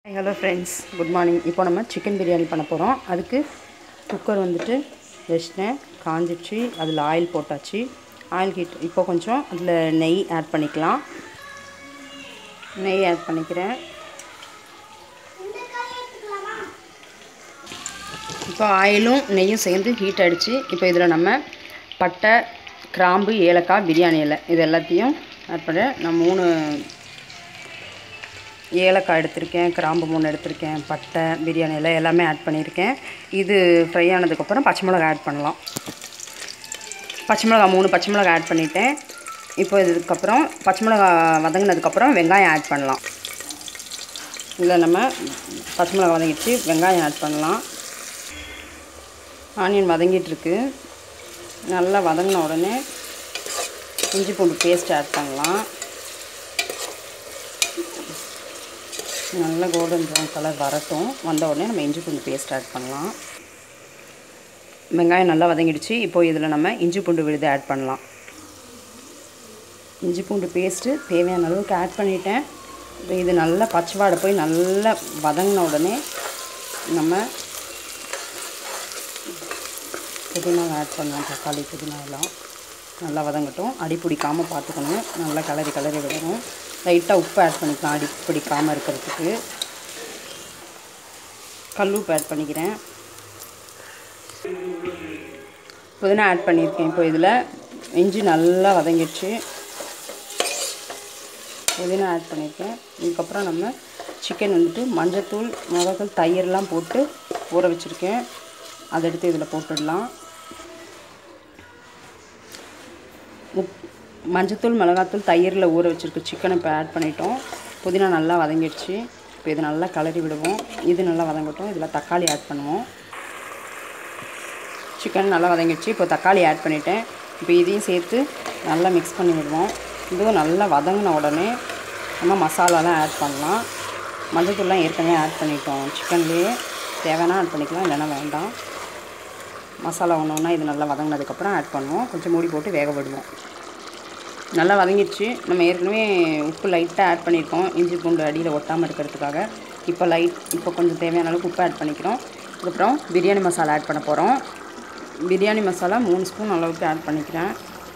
hello friends good morning இப்போ நம்ம chicken biryani பண்ண போகிறோம் அதுக்கு குக்கர் வந்துட்டு வச்சிட்டேன் காஞ்சிடுச்சு அதில் ஆயில் போட்டாச்சு ஆயில் ஹீட் இப்போ கொஞ்சம் அதில் நெய் ஆட் பண்ணிக்கலாம் நெய் ஆட் பண்ணிக்கிறேன் இப்போ ஆயிலும் நெய்யும் சேர்ந்து ஹீட் ஆகிடுச்சு இப்போ இதில் நம்ம பட்டை கிராம்பு ஏலக்காய் பிரியாணி இலை இது எல்லாத்தையும் ஆட் பண்ணுறேன் நான் மூணு ஏலக்காய் எடுத்திருக்கேன் கிராம்பு மூணு எடுத்திருக்கேன் பட்டை பிரியாணி இலை எல்லாமே ஆட் பண்ணியிருக்கேன் இது ஃப்ரை ஆனதுக்கப்புறம் பச்சை மிளகாய் ஆட் பண்ணலாம் பச்சை மிளகாய் மூணு பச்சை மிளகாய் ஆட் பண்ணிட்டேன் இப்போ இதுக்கப்புறம் பச்சை மிளகாய் வதங்கினதுக்கப்புறம் வெங்காயம் ஆட் பண்ணலாம் இதில் நம்ம பச்சை மிளகாய் வதங்கிடுச்சு வெங்காயம் ஆட் பண்ணலாம் ஆனியன் வதங்கிட்டுருக்கு நல்லா வதங்கின உடனே இஞ்சி பூண்டு பேஸ்ட் ஆட் பண்ணலாம் நல்லா கோல்டன் ப்ரௌன் கலர் வரட்டும் வந்த உடனே நம்ம இஞ்சி பூண்டு பேஸ்ட் ஆட் பண்ணலாம் வெங்காயம் நல்லா வதங்கிடுச்சு இப்போது இதில் நம்ம இஞ்சி பூண்டு விழுது ஆட் பண்ணலாம் இஞ்சி பூண்டு பேஸ்ட்டு தேவையான அளவுக்கு ஆட் பண்ணிட்டேன் இப்போ இது நல்லா பச்சை வாடை போய் நல்லா வதங்கின உடனே நம்ம புதினா ஆட் பண்ணலாம் தக்காளி புதினா எல்லாம் நல்லா வதங்கட்டும் அடி பிடிக்காமல் பார்த்துக்கணும் நல்லா கலரி கலரி விடணும் லைட்டாக உப்பு ஆட் பண்ணிக்கலாம் அடி பிடிக்காமல் இருக்கிறதுக்கு கல் உப்பு ஆட் பண்ணிக்கிறேன் புதினா ஆட் பண்ணியிருக்கேன் இப்போ இதில் இஞ்சி நல்லா வதங்கிடுச்சு புதினா ஆட் பண்ணியிருக்கேன் இதுக்கப்புறம் நம்ம சிக்கன் வந்துட்டு மஞ்சத்தூள் மிளகாத்தூள் தயிர்லாம் போட்டு ஊற வச்சுருக்கேன் அதை எடுத்து இதில் போட்டுடலாம் உப் மஞ்சத்தூள் மிளகாத்தூள் தயிரில் ஊற வச்சுருக்க சிக்கனை இப்போ ஆட் பண்ணிட்டோம் புதினா நல்லா வதங்கிடுச்சு இப்போ இது நல்லா கலரி விடுவோம் இது நல்லா வதங்கட்டும் இதில் தக்காளி ஆட் பண்ணுவோம் சிக்கன் நல்லா வதங்கிடுச்சு இப்போ தக்காளி ஆட் பண்ணிட்டேன் இப்போ இதையும் சேர்த்து நல்லா மிக்ஸ் பண்ணி விடுவோம் இதுவும் நல்லா வதங்கின உடனே நம்ம மசாலாலாம் ஆட் பண்ணலாம் மஞ்சத்தூள்லாம் ஏற்கனவே ஆட் பண்ணிட்டோம் சிக்கன்லேயே தேவைன்னா ஆட் பண்ணிக்கலாம் இல்லைன்னா வேண்டாம் மசாலா ஒன்று ஒன்றா இது நல்லா வதங்கினதுக்கப்புறம் ஆட் பண்ணுவோம் கொஞ்சம் மூடி போட்டு வேக விடுவோம் நல்லா வதங்கிடுச்சு நம்ம ஏற்கனவே உப்பு லைட்டாக ஆட் பண்ணியிருக்கோம் இஞ்சி பூண்டு அடியில் ஒட்டாமல் இருக்கிறதுக்காக இப்போ லைட் இப்போ கொஞ்சம் தேவையான அளவுக்கு உப்பு ஆட் பண்ணிக்கிறோம் அதுக்கப்புறம் பிரியாணி மசாலா ஆட் பண்ண போகிறோம் பிரியாணி மசாலா மூணு ஸ்பூன் அளவுக்கு ஆட் பண்ணிக்கிறேன்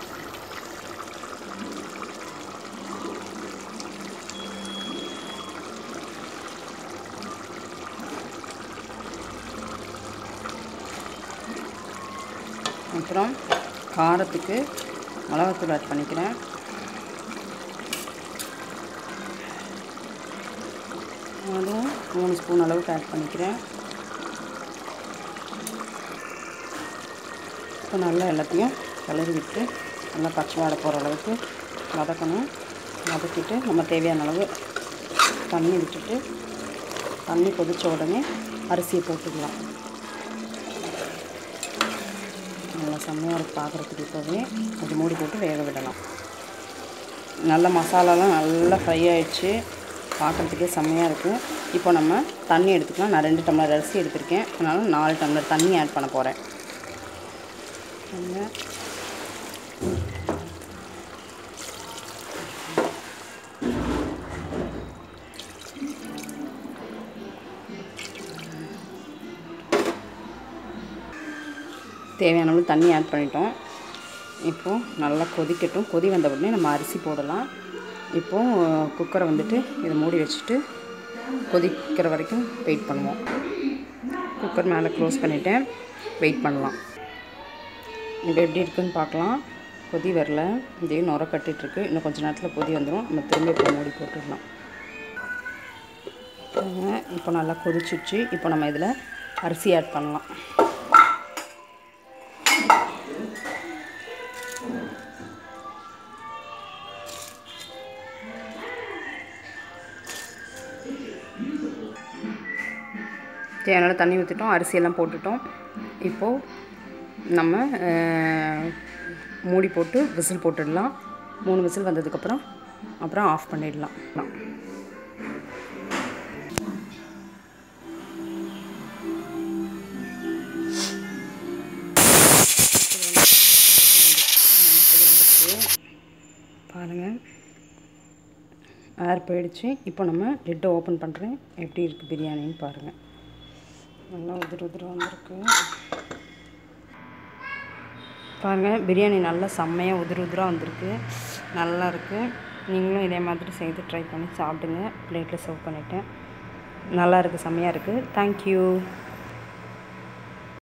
அப்புறம் காரத்துக்கு மிளகாத்தூள் ஆட் பண்ணிக்கிறேன் அதுவும் மூணு ஸ்பூன் அளவுக்கு ஆட் பண்ணிக்கிறேன் இப்போ நல்லா எல்லாத்தையும் கிளறி விட்டு நல்லா பச்சை வாடை போகிற அளவுக்கு வதக்கணும் வதக்கிட்டு நம்ம தேவையான அளவு தண்ணி விட்டுட்டு தண்ணி கொதித்த உடனே அரிசியை போட்டுக்கலாம் நல்லா செம்மையாக இருக்கு பார்க்குறதுக்கு இப்போவே அது மூடி போட்டு வேக விடலாம் நல்ல மசாலாலாம் நல்லா ஃப்ரை ஆயிடுச்சு பார்க்குறதுக்கே செம்மையாக இருக்கும் இப்போ நம்ம தண்ணி எடுத்துக்கலாம் நான் ரெண்டு டம்ளர் அரிசி எடுத்திருக்கேன் அதனால் நாலு டம்ளர் தண்ணி ஆட் பண்ண போகிறேன் தேவையான அளவு தண்ணி ஆட் பண்ணிட்டோம் இப்போது நல்லா கொதிக்கட்டும் கொதி வந்த உடனே நம்ம அரிசி போடலாம் இப்போது குக்கரை வந்துட்டு இதை மூடி வச்சுட்டு கொதிக்கிற வரைக்கும் வெயிட் பண்ணுவோம் குக்கர் மேலே க்ளோஸ் பண்ணிவிட்டேன் வெயிட் பண்ணலாம் இப்போ எப்படி இருக்குன்னு பார்க்கலாம் கொதி வரல இதே நுர கட்டிகிட்ருக்கு இன்னும் கொஞ்சம் நேரத்தில் கொதி வந்துடும் நம்ம திரும்ப இப்போ மூடி போட்டுடலாம் இப்போ நல்லா கொதிச்சிடுச்சு இப்போ நம்ம இதில் அரிசி ஆட் பண்ணலாம் தேவையான தண்ணி ஊற்றிட்டோம் அரிசியெல்லாம் போட்டுட்டோம் இப்போது நம்ம மூடி போட்டு விசில் போட்டுடலாம் மூணு விசில் வந்ததுக்கப்புறம் அப்புறம் ஆஃப் பண்ணிடலாம் பாருங்கள் கலர் போயிடுச்சு இப்போ நம்ம லிட்டை ஓப்பன் பண்ணுறேன் எப்படி இருக்குது பிரியாணின்னு பாருங்கள் நல்லா உதிர உதிர வந்திருக்கு பாருங்கள் பிரியாணி நல்லா செம்மையாக உதிர உதிராக வந்திருக்கு நல்லா இருக்குது நீங்களும் இதே மாதிரி செய்து ட்ரை பண்ணி சாப்பிடுங்க பிளேட்டில் சர்வ் பண்ணிவிட்டேன் நல்லா இருக்குது செம்மையாக இருக்குது தேங்க்யூ